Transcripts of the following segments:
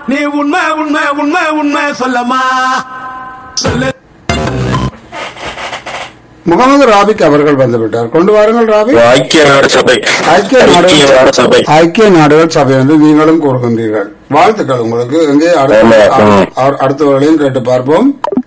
நீ உண்மை உண்மை உண்மை உண்மை சொல்லம்மா சொல்லு முகமது ராபிக் அவர்கள் வந்துவிட்டார் கொண்டு வாருங்கள் ராபிக் ஐக்கிய நாடு சபை ஐக்கிய ஐக்கிய நாடு நாடுகள் சபை ஐக்கிய நாடுகள் சபை என்று நீங்களும் கூறுகின்றீர்கள் வாழ்த்துக்கள் உங்களுக்கு எங்கே அடுத்த- ஆமா, ம். அ- அடுத்தவர்களையும் கேட்டு பார்ப்போம்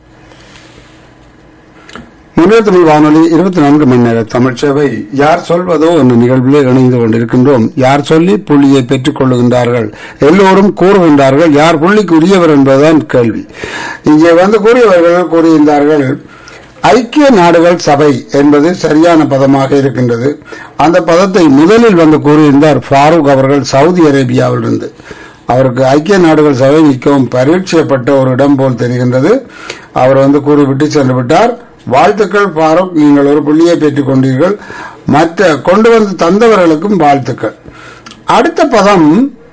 முன்னே தமிழ் வானொலி இருபத்தி நான்கு மணி நேர தமிழ் சேவை யார் சொல்வதோ என்ற நிகழ்விலே இணைந்து கொண்டிருக்கின்றோம் யார் சொல்லி புள்ளியை பெற்றுக் கொள்ளுகின்றார்கள் எல்லோரும் கூறுகின்றார்கள் யார் புள்ளிக்கு உரியவர் என்பதுதான் கேள்வி இங்கே வந்து கூறியவர்கள் கூறியிருந்தார்கள் ஐக்கிய நாடுகள் சபை என்பது சரியான பதமாக இருக்கின்றது அந்த பதத்தை முதலில் வந்து கூறியிருந்தார் ஃபாரூக் அவர்கள் சவுதி அரேபியாவிலிருந்து அவருக்கு ஐக்கிய நாடுகள் சபை மிகவும் பரீட்சைப்பட்ட ஒரு இடம் போல் தெரிகின்றது அவர் வந்து கூறிவிட்டு சென்று விட்டார் வாழ்த்துக்கள் ஃபாரூக் நீங்கள் ஒரு புள்ளியை பெற்றுக் கொண்டீர்கள் மற்ற கொண்டு வந்து தந்தவர்களுக்கும் வாழ்த்துக்கள் அடுத்த பதம்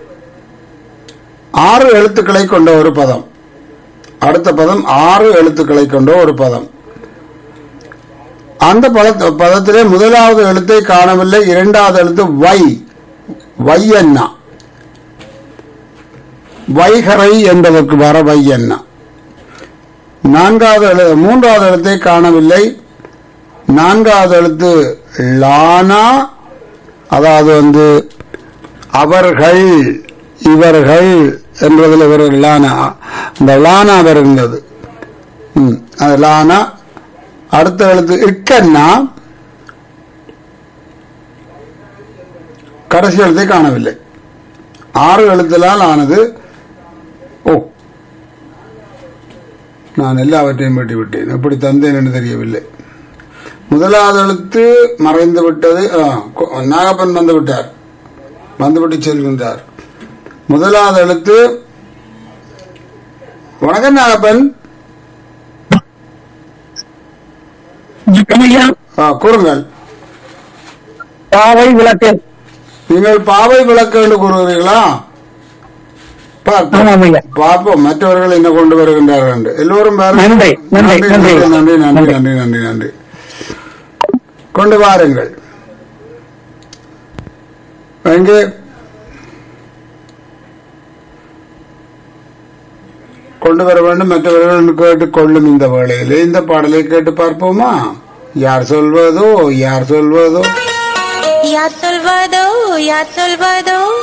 ஆறு எழுத்துக்களை கொண்ட ஒரு பதம் அடுத்த பதம் ஆறு எழுத்துக்களை கொண்ட ஒரு பதம் அந்த பத பதத்திலே முதலாவது எழுத்தை காணவில்லை இரண்டாவது எழுத்து வை வையண்ணா வைகரை என்பதற்கு வர வையண்ணா நான்காவது எழு மூன்றாவது எழுத்தை காணவில்லை நான்காவது எழுத்து லானா அதாவது வந்து அவர்கள் இவர்கள் என்பதில் ஒரு லானா இந்த லானா வருகின்றது ம், அது லானா அடுத்த எழுத்து இக்கன்னா கடைசி எழுத்தை காணவில்லை ஆறு எழுத்திலால் ஆனது ஓ நான் எல்லாவற்றையும் வெட்டி விட்டேன் எப்படி தந்தேன் என்று தெரியவில்லை முதலாவது எழுத்து மறைந்து விட்டது ஆ, கொ- நாகப்பன் வந்து விட்டார் வந்துவிட்டு செல்கின்றார் முதலாவது எழுத்து வணக்கம் நாகப்பன் ஐயா ஆ, கூறுங்கள் பாவை விளக்கு நீங்கள் பாவை விளக்கு என்று கூறுகிறீர்களா பார்ப்போம். ஆமாம் ஐயா. பார்ப்போம் மற்றவர்கள் என்ன கொண்டு வருகின்றார்கள் என்று எல்லோரும் பாருங்கள். நன்றி, நன்றி, நன்றி நன்றி. நன்றி நன்றி நன்றி. நன்றி நன்றி நன்றி கொண்டு வாருங்கள் எங்கே கொண்டு வர வேண்டும் மற்றவர்கள் கேட்டுக் கொள்ளும் இந்த வேளையிலே இந்த பாடலை கேட்டு பார்ப்போமா யார் சொல்வதோ யார் சொல்வதோ யார் சொல்வதோ யார் சொல்வதோ